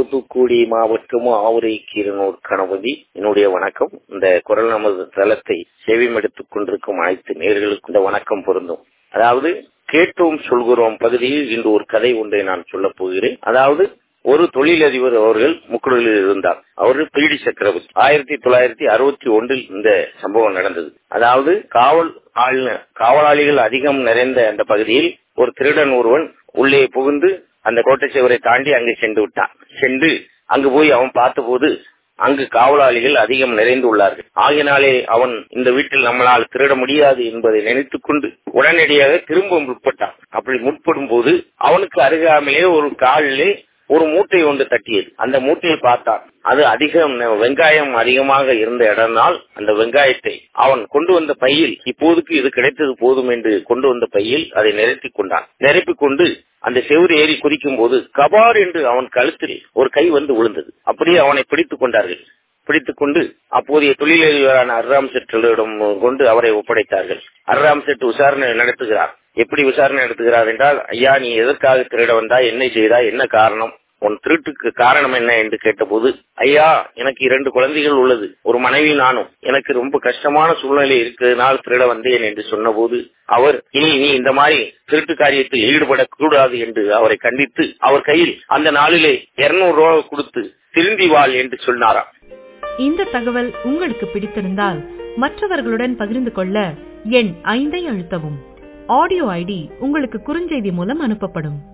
தூத்துக்குடி மாவட்டம் ஆவுரை கீரனூர் கணபதி என்னுடைய வணக்கம் இந்த குரல் நமது தளத்தை செவிமெடுத்துக் கொண்டிருக்கும் அனைத்து நேர்களுக்கும் இந்த வணக்கம் பொருந்தும் அதாவது கேட்டோம் சொல்கிறோம் பகுதியில் இன்று ஒரு கதை ஒன்றை நான் சொல்ல போகிறேன் அதாவது ஒரு தொழிலதிபர் அவர்கள் முக்குடலில் இருந்தார் அவரு பீடி சக்கரவர்த்தி ஆயிரத்தி தொள்ளாயிரத்தி அறுபத்தி ஒன்றில் இந்த சம்பவம் நடந்தது அதாவது காவல் காவலாளிகள் அதிகம் நிறைந்த அந்த பகுதியில் ஒரு திருடன் ஒருவன் உள்ளே புகுந்து அந்த கோட்டை சுவரை தாண்டி அங்கு சென்று விட்டான் சென்று அங்கு போய் அவன் பார்த்தபோது அங்கு காவலாளிகள் அதிகம் நிறைந்து உள்ளார்கள் ஆகினாலே அவன் இந்த வீட்டில் நம்மளால் திருட முடியாது என்பதை நினைத்துக் கொண்டு உடனடியாக திரும்ப முற்பட்டான் அப்படி முற்படும் போது அவனுக்கு அருகாமையே ஒரு காலிலே ஒரு மூட்டை ஒன்று தட்டியது அந்த மூட்டையை பார்த்தான் அது அதிகம் வெங்காயம் அதிகமாக இருந்த இடம்னால் அந்த வெங்காயத்தை அவன் கொண்டு வந்த பையில் இப்போதுக்கு இது கிடைத்தது போதும் என்று கொண்டு வந்த பையில் அதை நிரப்பிக் கொண்டான் நிரப்பிக் கொண்டு அந்த செவ்வறு ஏறி குதிக்கும் போது கபார் என்று அவன் கழுத்தில் ஒரு கை வந்து விழுந்தது அப்படியே அவனை பிடித்துக் கொண்டார்கள் பிடித்துக் கொண்டு அப்போதைய தொழிலதிபரான அர்ராம் செட்டிடம் கொண்டு அவரை ஒப்படைத்தார்கள் அர்ராம் செட் விசாரணை நடத்துகிறார் எப்படி விசாரணை நடத்துகிறார் என்றால் ஐயா நீ எதற்காக திருட வந்தா என்ன செய்தா என்ன காரணம் உன் திருட்டுக்கு காரணம் என்ன என்று கேட்டபோது ஐயா எனக்கு இரண்டு குழந்தைகள் உள்ளது ஒரு மனைவி நானும் எனக்கு ரொம்ப கஷ்டமான சூழ்நிலை இருக்கிறதுனால் திருட வந்தேன் என்று சொன்னபோது அவர் இனி நீ இந்த மாதிரி திருட்டு காரியத்தில் ஈடுபடக்கூடாது என்று அவரை கண்டித்து அவர் கையில் அந்த நாளிலே இருநூறு ரூபாய் கொடுத்து திருந்தி வாழ் என்று சொன்னாராம் இந்த தகவல் உங்களுக்கு பிடித்திருந்தால் மற்றவர்களுடன் பகிர்ந்து கொள்ள எண் ஐந்தை அழுத்தவும் ஆடியோ ஐடி உங்களுக்கு குறுஞ்செய்தி மூலம் அனுப்பப்படும்